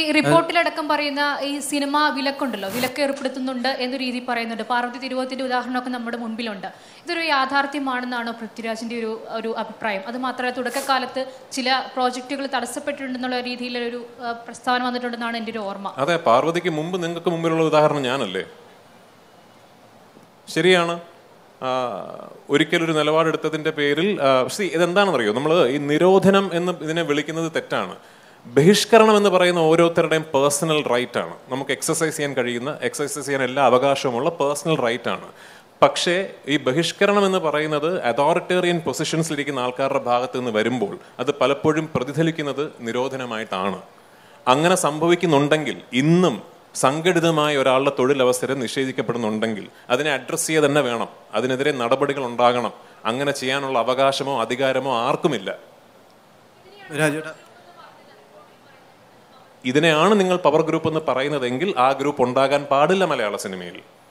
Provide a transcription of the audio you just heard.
റിപ്പോർട്ടിലടക്കം പറയുന്ന ഈ സിനിമ വിലക്കുണ്ടല്ലോ വിലക്ക് ഏർപ്പെടുത്തുന്നുണ്ട് എന്ന രീതി പറയുന്നുണ്ട് പാർവതി തിരുവോത്തിന്റെ ഉദാഹരണമൊക്കെ നമ്മുടെ മുൻപിലുണ്ട് ഇതൊരു യാഥാർത്ഥ്യമാണെന്നാണോ പൃഥ്വിരാജിന്റെ ഒരു ഒരു അഭിപ്രായം അത് മാത്രമല്ല തുടക്കകാലത്ത് ചില പ്രോജക്റ്റുകൾ തടസ്സപ്പെട്ടിട്ടുണ്ടെന്നുള്ള രീതിയിലൊരു ആ, പ്രസ്താവന വന്നിട്ടുണ്ടെന്നാണ് എൻ്റെ ഒരു ഓർമ്മ അതെ പാർവതിക്ക് മുമ്പ് നിങ്ങൾക്ക് മുമ്പിലുള്ള ഉദാഹരണം ഞാനല്ലേ ശരിയാണ് ആ, ഒരിക്കലൊരു നിലപാടെടുത്തതിന്റെ പേരിൽ ആ, see, ഇതെന്താണെന്നറിയോ നമ്മൾ ഈ നിരോധനം എന്ന് ഇതിനെ വിളിക്കുന്നത് തെറ്റാണ് ബഹിഷ്കരണം എന്ന് പറയുന്ന ഓരോരുത്തരുടെയും പേഴ്സണൽ റൈറ്റ് ആണ് നമുക്ക് എക്സസൈസ് ചെയ്യാൻ കഴിയുന്ന എക്സസൈസ് ചെയ്യാൻ എല്ലാ അവകാശവുമുള്ള പേഴ്സണൽ റൈറ്റ് ആണ് പക്ഷേ ഈ ബഹിഷ്കരണം എന്ന് പറയുന്നത് അതോറിറ്റേറിയൻ പൊസിഷൻസിലിരിക്കുന്ന ആൾക്കാരുടെ ഭാഗത്ത് നിന്ന് വരുമ്പോൾ അത് പലപ്പോഴും പ്രതിഫലിക്കുന്നത് നിരോധനമായിട്ടാണ് അങ്ങനെ സംഭവിക്കുന്നുണ്ടെങ്കിൽ ഇന്നും സംഘടിതമായ ഒരാളുടെ തൊഴിലവസരം നിഷേധിക്കപ്പെടുന്നുണ്ടെങ്കിൽ അതിനെ അഡ്രസ്സ് ചെയ്യുക തന്നെ വേണം അതിനെതിരെ നടപടികൾ ഉണ്ടാകണം അങ്ങനെ ചെയ്യാനുള്ള അവകാശമോ അധികാരമോ ആർക്കുമില്ല രാജേട്ടാ ഇതിനെയാണ് നിങ്ങൾ പവർ ഗ്രൂപ്പ് എന്ന് പറയുന്നതെങ്കിൽ ആ ഗ്രൂപ്പ് ഉണ്ടാകാൻ പാടില്ല മലയാള സിനിമയിൽ